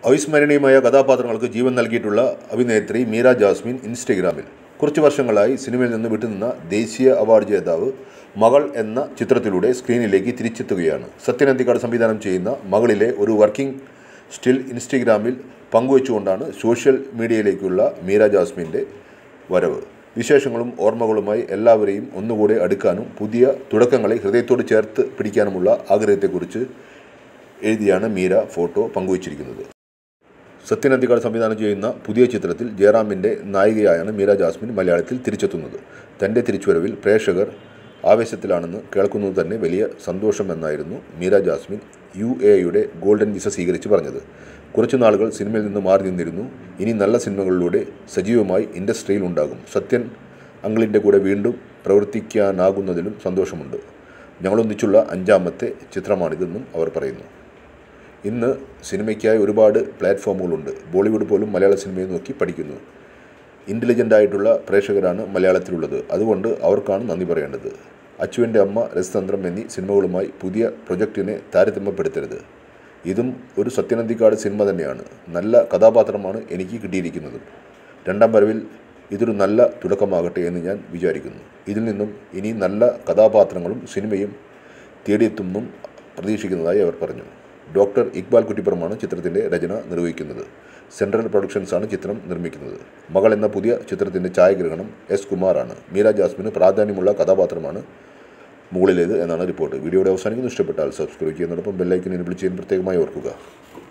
അവിസ്മരണീയമായ കഥാപാത്രങ്ങൾക്ക് ജീവൻ നൽകിയിട്ടുള്ള അഭിനേത്രി മീര ജാസ്മിൻ ഇൻസ്റ്റഗ്രാമിൽ കുറച്ച് വർഷങ്ങളായി സിനിമയിൽ നിന്ന് വിട്ടുനിന്ന ദേശീയ അവാർഡ് ജേതാവ് മകൾ എന്ന ചിത്രത്തിലൂടെ സ്ക്രീനിലേക്ക് തിരിച്ചെത്തുകയാണ് സത്യൻ അന്തിക്കാട് സംവിധാനം ചെയ്യുന്ന മകളിലെ ഒരു വർക്കിംഗ് സ്റ്റിൽ ഇൻസ്റ്റഗ്രാമിൽ പങ്കുവച്ചുകൊണ്ടാണ് സോഷ്യൽ മീഡിയയിലേക്കുള്ള മീര ജാസ്മിൻ്റെ വരവ് വിശേഷങ്ങളും ഓർമ്മകളുമായി എല്ലാവരെയും ഒന്നുകൂടെ അടുക്കാനും പുതിയ തുടക്കങ്ങളെ ഹൃദയത്തോട് ചേർത്ത് പിടിക്കാനുമുള്ള ആഗ്രഹത്തെക്കുറിച്ച് എഴുതിയാണ് മീര ഫോട്ടോ പങ്കുവച്ചിരിക്കുന്നത് സത്യൻ അന്തിക്കാട് സംവിധാനം ചെയ്യുന്ന പുതിയ ചിത്രത്തിൽ ജയറാമിൻ്റെ നായികയായാണ് മീര ജാസ്മിൻ മലയാളത്തിൽ തിരിച്ചെത്തുന്നത് തൻ്റെ തിരിച്ചുവരവിൽ പ്രേക്ഷകർ ആവേശത്തിലാണെന്ന് കേൾക്കുന്നത് തന്നെ വലിയ സന്തോഷമെന്നായിരുന്നു മീര ജാസ്മിൻ യു എയുടെ ഗോൾഡൻ വിസ സ്വീകരിച്ച് പറഞ്ഞത് കുറച്ചു നാളുകൾ സിനിമയിൽ നിന്ന് മാറി നിന്നിരുന്നു ഇനി നല്ല സിനിമകളിലൂടെ സജീവമായി ഇൻഡസ്ട്രിയിൽ ഉണ്ടാകും സത്യൻ അങ്കിളിൻ്റെ കൂടെ വീണ്ടും പ്രവർത്തിക്കാനാകുന്നതിലും സന്തോഷമുണ്ട് ഞങ്ങളൊന്നിച്ചുള്ള അഞ്ചാമത്തെ ചിത്രമാണിതെന്നും അവർ പറയുന്നു ഇന്ന് സിനിമയ്ക്കായി ഒരുപാട് പ്ലാറ്റ്ഫോമുകളുണ്ട് ബോളിവുഡ് പോലും മലയാള സിനിമയെ നോക്കി പഠിക്കുന്നു ഇൻ്റലിജൻ്റ് ആയിട്ടുള്ള പ്രേക്ഷകരാണ് മലയാളത്തിലുള്ളത് അതുകൊണ്ട് അവർക്കാണ് നന്ദി പറയേണ്ടത് അച്ചുവിൻ്റെ അമ്മ രസതന്ത്രം എന്നീ സിനിമകളുമായി പുതിയ പ്രൊജക്റ്റിനെ താരതമ്യപ്പെടുത്തരുത് ഇതും ഒരു സത്യനന്ദിക്കാട് സിനിമ തന്നെയാണ് നല്ല കഥാപാത്രമാണ് എനിക്ക് കിട്ടിയിരിക്കുന്നത് രണ്ടാം വരവിൽ ഇതൊരു നല്ല തുടക്കമാകട്ടെ എന്ന് ഞാൻ വിചാരിക്കുന്നു ഇതിൽ നിന്നും ഇനി നല്ല കഥാപാത്രങ്ങളും സിനിമയും തേടിയെത്തുമെന്നും പ്രതീക്ഷിക്കുന്നതായി അവർ പറഞ്ഞു ഡോക്ടർ ഇക്ബാൽ കുറ്റിപ്പുറമാണ് ചിത്രത്തിൻ്റെ രചന നിർവഹിക്കുന്നത് സെൻട്രൽ പ്രൊഡക്ഷൻസാണ് ചിത്രം നിർമ്മിക്കുന്നത് മകൾ എന്ന പുതിയ ചിത്രത്തിൻ്റെ ഛായാഗ്രഹണം എസ് കുമാറാണ് മീര ജാസ്മിന് പ്രാധാന്യമുള്ള കഥാപാത്രമാണ് മുകളിലേത് എന്നാണ് റിപ്പോർട്ട് വീഡിയോയുടെ അവസാനിക്കുന്നു ഇഷ്ടപ്പെട്ടാൽ സബ്സ്ക്രൈബ് ചെയ്യുന്നതോടൊപ്പം ബെല്ലൈക്കൻ എനബിൾ ചെയ്യാൻ പ്രത്യേകമായി ഓർക്കുക